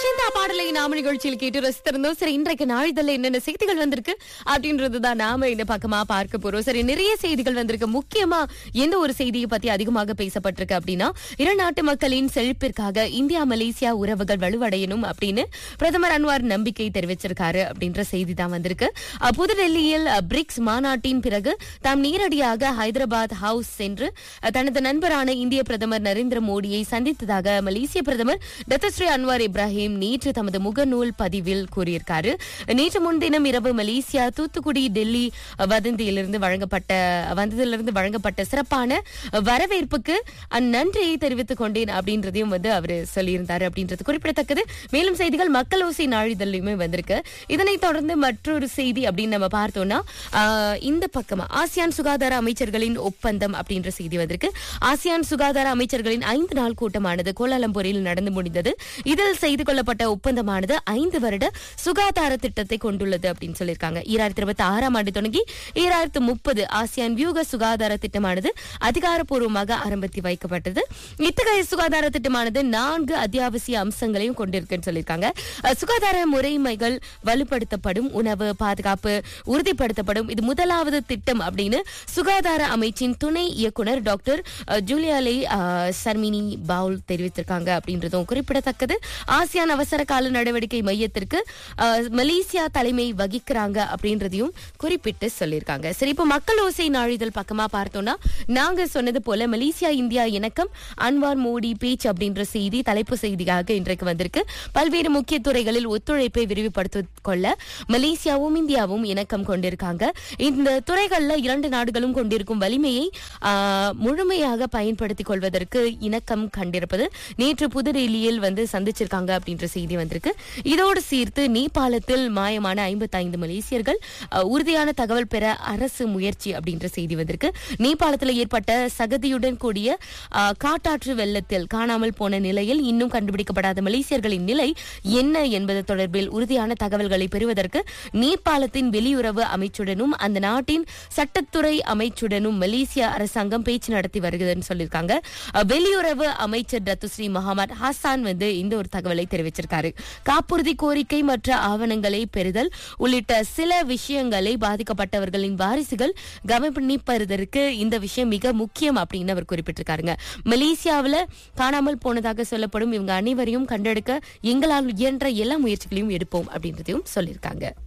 சிந்தா பாடலை நாம நிகழ்ச்சியில் கேட்டு ரசித்திருந்தோம் சரி இன்றைக்கு நாளிதழ்ல என்னென்ன செய்திகள் வந்திருக்கு அப்படின்றதுதான் நாம இந்த பக்கமா பார்க்க போறோம் சரி நிறைய செய்திகள் வந்திருக்கு முக்கியமா எந்த ஒரு செய்தியை பத்தி அதிகமாக பேசப்பட்டிருக்கு அப்படின்னா இரு நாட்டு மக்களின் செழிப்பிற்காக இந்தியா மலேசியா உறவுகள் வலுவடையணும் அப்படின்னு பிரதமர் அன்வார் நம்பிக்கை தெரிவிச்சிருக்காரு அப்படின்ற செய்தி தான் வந்திருக்கு அஹ், புதுடெல்லியில் அஹ், பிரிக்ஸ் மாநாட்டின் பிறகு தாம் நேரடியாக ஹைதராபாத் ஹவுஸ் சென்று அஹ், தனது நண்பரான இந்திய பிரதமர் நரேந்திர மோடியை சந்தித்ததாக மலேசிய பிரதமர் டத்தஸ்ரீ அன்வார் இப்ராஹிம் நேற்று தமது முகநூல் பதிவில் கூறியிருக்காரு நேற்று முன்தினம் இரவு மலேசியா தூத்துக்குடி டெல்லி அஹ், வதந்தியிலிருந்து வழங்கப்பட்ட வந்ததிலிருந்து வழங்கப்பட்ட சிறப்பான அஹ், வரவேற்புக்கு அஹ், நன்றியை தெரிவித்துக் கொண்டேன் அப்படின்றதையும் வந்து அவர் சொல்லியிருந்தாரு அப்படின்றது குறிப்பிடத்தக்கது மேலும் செய்திகள் மக்கள் ஓசை நாளிதழ்லையுமே வந்திருக்கு இதனைத் தொடர்ந்து மற்றொரு செய்தி அப்படின்னு நம்ம பார்த்தோம்னா ஆஹ், இந்த பக்கமா ஆசியான் சுகாதார அமைச்சர்களின் ஒப்பந்தம் அப்படின்ற செய்தி வந்திருக்கு ஆசியான் சுகாதார அமைச்சர்களின் ஐந்து நாள் கூட்டமானது கோலாலம்பூரில் நடந்து முடிந்தது இதில் செய்து கொள்ளப்பட்ட ஒப்பந்தமானது ஐந்து வருட சுகாதார திட்டத்தை கொண்டுள்ளது அப்படின்னு சொல்லியிருக்காங்க ஈராயிரத்தி இருபத்தி ஆறாம் ஆண்டு தொடங்கி ஈராயிரத்து முப்பது ஆசியான் வியூக சுகாதார திட்டமானது அதிகாரப்பூர்வமாக ஆரம்பித்து வைக்கப்பட்டது இத்தகைய சுகாதார திட்டமானது நான்கு அத்தியாவசிய அம்சங்களையும் கொண்டிருக்குன்னு சொல்லியிருக்காங்க அஹ், சுகாதார முறைமைகள் வலுப்படுத்தப்படும் உணவு பாதுகாப்பு உறுதிப்படுத்தப்படும் இது முதலாவது திட்டம் அப்படின்னு சுகாதார அமைச்சின் துணை இயக்குனர் டாக்டர் அஹ், ஜூலியாலே அஹ், சர்மினி பவுல் தெரிவித்திருக்காங்க அப்படின்றதும் குறிப்பிடத்தக்கது ஆசியான் அவசர கால நடவடிக்கை மையத்திற்கு அஹ், மலேசியா தலைமை வகிக்கிறாங்க அப்படின்றதையும் குறிப்பிட்டு சொல்லியிருக்காங்க சரி இப்போ மக்கள் ஓசை நாளிதழ் பக்கமா பார்த்தோம்னா நாங்க சொன்னது போல மலேசியா இந்தியா இணக்கம் அன்வார் மோடி பேச்சு அப்படின்ற செய்தி தலைப்பு செய்தியாக இன்றைக்கு வந்திருக்கு பல்வேறு முக்கிய துறைகளில் ஒத்துழைப்பை விரிவுபடுத்திக் கொள்ள மலேசியாவும் இந்தியாவும் இணக்கம் கொண்டிருக்காங்க இந்த துறைகள்ல இரண்டு நாடுகளும் கொண்டிருக்கும் வலிமையை ஆஹ், முழுமையாக பயன்படுத்திக் கொள்வதற்கு இணக்கம் கண்டிருப்பது நேற்று புதுடெல்லியில் வந்து சந்திச்சிருக்காங்க அப்படின்ற செய்தி வந்திருக்கு இதோடு சேர்த்து நேபாளத்தில் மாயமான ஐம்பத்தைந்து மலேசியர்கள் ஆஹ், உறுதியான தகவல் பெற அரசு முயற்சி அப்படின்ற செய்தி வந்திருக்கு நேபாளத்தில் ஏற்பட்ட சகதியுடன் கூடிய ஆஹ், காட்டாற்று வெள்ளத்தில் காணாமல் போன நிலையில் இன்னும் கண்டுபிடிக்கப்படாத மலேசியர்களின் நிலை என்ன என்பது தொடர்பில் உறுதியான தகவல்களை பெறுவதற்கு நேபாளத்தின் வெளியுறவு அமைச்சுடனும் அந்த நாட்டின் சட்டத்துறை அமைச்சுடனும் மலேசிய அரசாங்கம் பேச்சு நடத்தி வருகிறதுன்னு சொல்லியிருக்காங்க அஹ், வெளியுறவு அமைச்சர் டத்துஸ்ரீ முகமது ஹசான் வந்து இந்த ஒரு தகவலை தெரிவிச்சிருக்காரு காப்புறுதி கோரிக்கை மற்ற ஆவணங்களை பெறுதல் உள்ளிட்ட சில விஷயங்களை பாதிக்கப்பட்டவர்களின் வாரிசுகள் கவனிப்பதற்கு இந்த விஷயம் மிக முக்கியம் அப்படின்னு அவர் குறிப்பிட்டிருக்காருங்க மலேசியாவுல காணாமல் போனதாக சொல்லப்படும் இவங்க அனைவரையும் கண்டெடுக்க எங்களால் இயன்ற எல்லா முயற்சிகளையும் எடுப்போம் அப்படின்றதையும் சொல்லியிருக்காங்க